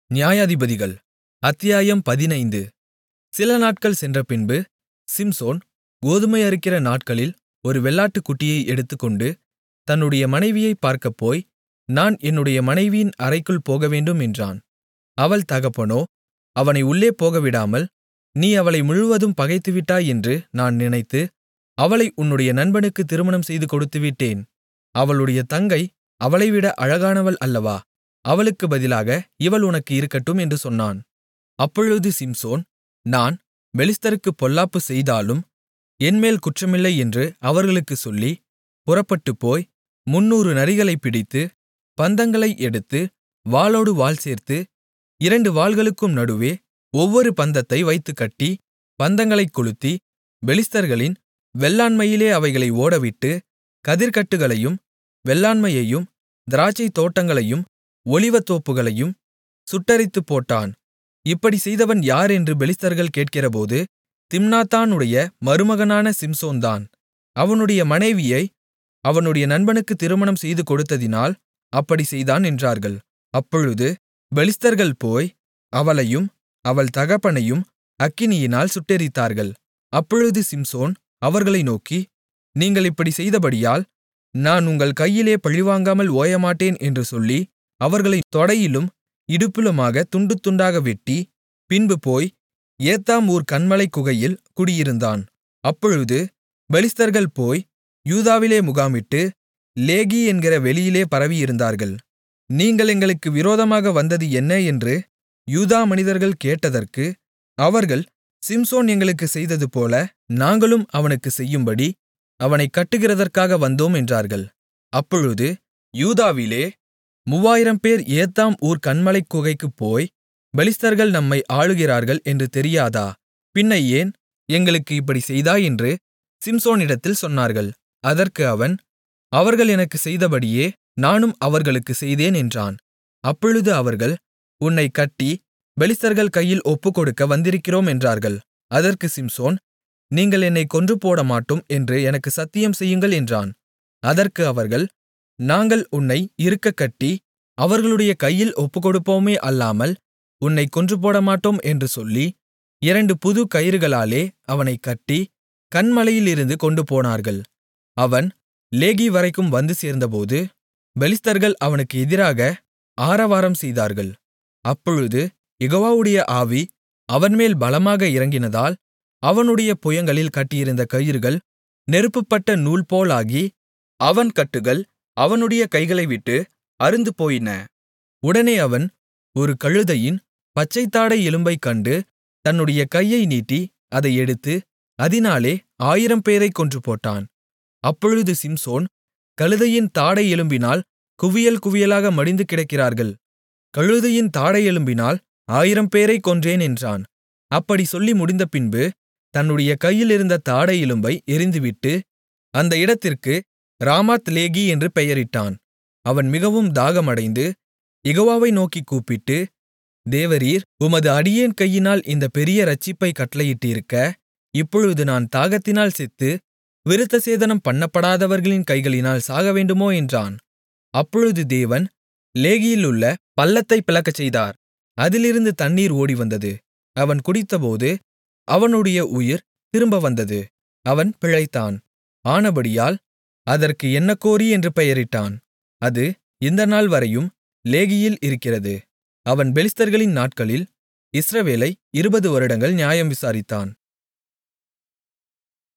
நியாயாதிபதிகள் அத்தியாயம் பதினைந்து சில நாட்கள் சென்றபின்பு சிம்சோன் கோதுமை அறுக்கிற நாட்களில் ஒரு வெள்ளாட்டுக்குட்டியை எடுத்துக்கொண்டு தன்னுடைய மனைவியைப் பார்க்கப்போய் நான் என்னுடைய மனைவியின் அறைக்குள் போகவேண்டும் என்றான் அவள் தகப்பனோ அவனை உள்ளே போகவிடாமல் நீ அவளை முழுவதும் பகைத்துவிட்டாய் என்று நான் நினைத்து அவளை உன்னுடைய நண்பனுக்குத் திருமணம் செய்து கொடுத்துவிட்டேன் அவளுடைய தங்கை அவளைவிட அழகானவள் அல்லவா அவளுக்குப் பதிலாக இவள் உனக்கு இருக்கட்டும் என்று சொன்னான் அப்பொழுது சிம்சோன் நான் பெலிஸ்தருக்குப் பொல்லாப்பு செய்தாலும் என்மேல் குற்றமில்லை என்று அவர்களுக்குச் சொல்லி புறப்பட்டுப்போய் முந்நூறு நரிகளைப் பிடித்து பந்தங்களை எடுத்து வாலோடு வால் சேர்த்து இரண்டு வால்களுக்கும் நடுவே ஒவ்வொரு பந்தத்தை வைத்துக் கட்டி பந்தங்களைக் கொளுத்தி பெலிஸ்தர்களின் வெள்ளாண்மையிலே அவைகளை ஓடவிட்டு கதிர்க்கட்டுகளையும் வெள்ளாண்மையையும் திராட்சைத் தோட்டங்களையும் ஒலிவத்தோப்புகளையும் சுட்டெரித்துப்போட்டான் இப்படிச் செய்தவன் யார் என்று பெலிஸ்தர்கள் கேட்கிறபோது திம்னாத்தானுடைய மருமகனான சிம்சோன்தான் அவனுடைய மனைவியை அவனுடைய நண்பனுக்குத் திருமணம் செய்து கொடுத்ததினால் அப்படிச் செய்தான் என்றார்கள் அப்பொழுது பெலிஸ்தர்கள் போய் அவளையும் அவள் தகப்பனையும் அக்கினியினால் சுட்டெரித்தார்கள் அப்பொழுது சிம்சோன் அவர்களை நோக்கி நீங்கள் இப்படிச் செய்தபடியால் நான் உங்கள் கையிலே பழிவாங்காமல் ஓயமாட்டேன் என்று சொல்லி அவர்களைத் தொடையிலும் இடுப்பிலுமாக துண்டு துண்டாக வெட்டி பின்பு போய் ஏத்தாம் ஊர் கன்மலைக் குகையில் குடியிருந்தான் அப்பொழுது பெலிஸ்தர்கள் போய் யூதாவிலே முகாமிட்டு லேகி என்கிற வெளியிலே பரவியிருந்தார்கள் நீங்கள் எங்களுக்கு விரோதமாக வந்தது என்ன என்று யூதா மனிதர்கள் கேட்டதற்கு அவர்கள் சிம்சோன் எங்களுக்குச் செய்ததுபோல நாங்களும் அவனுக்குச் செய்யும்படி அவனைக் கட்டுகிறதற்காக வந்தோம் என்றார்கள் அப்பொழுது யூதாவிலே மூவாயிரம் பேர் ஏத்தாம் ஊர் கன்மலைக் குகைக்குப் போய் பெலிஸ்தர்கள் நம்மை ஆளுகிறார்கள் என்று தெரியாதா பின்ன ஏன் எங்களுக்கு இப்படி செய்தாய் என்று சிம்சோனிடத்தில் சொன்னார்கள் அதற்கு அவன் அவர்கள் எனக்குச் செய்தபடியே நானும் அவர்களுக்குச் செய்தேன் என்றான் அப்பொழுது அவர்கள் உன்னைக் கட்டி பெலிஸ்தர்கள் கையில் ஒப்புக்கொடுக்க வந்திருக்கிறோம் என்றார்கள் அதற்கு சிம்சோன் நீங்கள் என்னைக் கொன்று போடமாட்டோம் என்று எனக்கு சத்தியம் செய்யுங்கள் என்றான் அதற்கு அவர்கள் நாங்கள் உன்னை இறுகக் கட்டி அவர்களுடைய கையில் ஒப்புக்கொடுப்போமே அல்லாமல் உன்னைக் கொன்று போடமாட்டோம் என்று சொல்லி இரண்டு புது கயிறுகளாலே அவனைக் கட்டி கன்மலையிலிருந்து கொண்டுபோனார்கள் அவன் லேகி வரைக்கும் வந்து சேர்ந்தபோது பெலிஸ்தர்கள் அவனுக்கு எதிராக ஆரவாரம் செய்தார்கள் அப்பொழுது யெகோவாவுடைய ஆவி அவன்மேல் பலமாக இறங்கினதால் அவனுடைய புயங்களில் கட்டியிருந்த கயிறுகள் நெருப்புப்பட்ட நூல்போலாகி அவன் கட்டுகள் அவனுடைய கைகளை விட்டு அறுந்து போயின உடனே அவன் ஒரு கழுதையின் பச்சைத்தாடை எலும்பைக் கண்டு தன்னுடைய கையை நீட்டி அதை எடுத்து அதினாலே ஆயிரம் பேரைக் கொன்றுபோட்டான் அப்பொழுது சிம்சோன் கழுதையின் தாடை எலும்பினால் குவியல் குவியலாக மடிந்து கிடக்கிறார்கள் கழுதையின் தாடை எலும்பினால் ஆயிரம் பேரைக் கொன்றேன் என்றான் அப்படி சொல்லி முடிந்தபின்பு தன்னுடைய கையிலிருந்த தாடை எலும்பை எறிந்துவிட்டு அந்த இடத்திற்கு ராமாத் லேகி என்று பெயரிட்டான் அவன் மிகவும் தாகமடைந்து யெகோவாவை நோக்கிக் கூப்பிட்டு தேவரீர் உமது அடியேன் கையினால் இந்த பெரிய இரட்சிப்பை கட்டளையிட்டிருக்க இப்பொழுது நான் தாகத்தினால் செத்து விருத்தசேதனம் பண்ணப்படாதவர்களின் கைகளினால் சாகவேண்டுமோ என்றான் அப்பொழுது தேவன் லேகியிலுள்ள பள்ளத்தைப் பிளக்கச்செய்தார் அதிலிருந்து தண்ணீர் ஓடிவந்தது அவன் குடித்தபோது அவனுடைய உயிர் திரும்ப வந்தது அவன் பிழைத்தான் ஆனபடியால் அதற்கு என்னக்கோரி என்று பெயரிட்டான் அது இந்த நாள் வரையும் லேகியில் இருக்கிறது அவன் பெலிஸ்தர்களின் நாட்களில் இஸ்ரவேலை இருபது வருடங்கள் நியாயம் விசாரித்தான்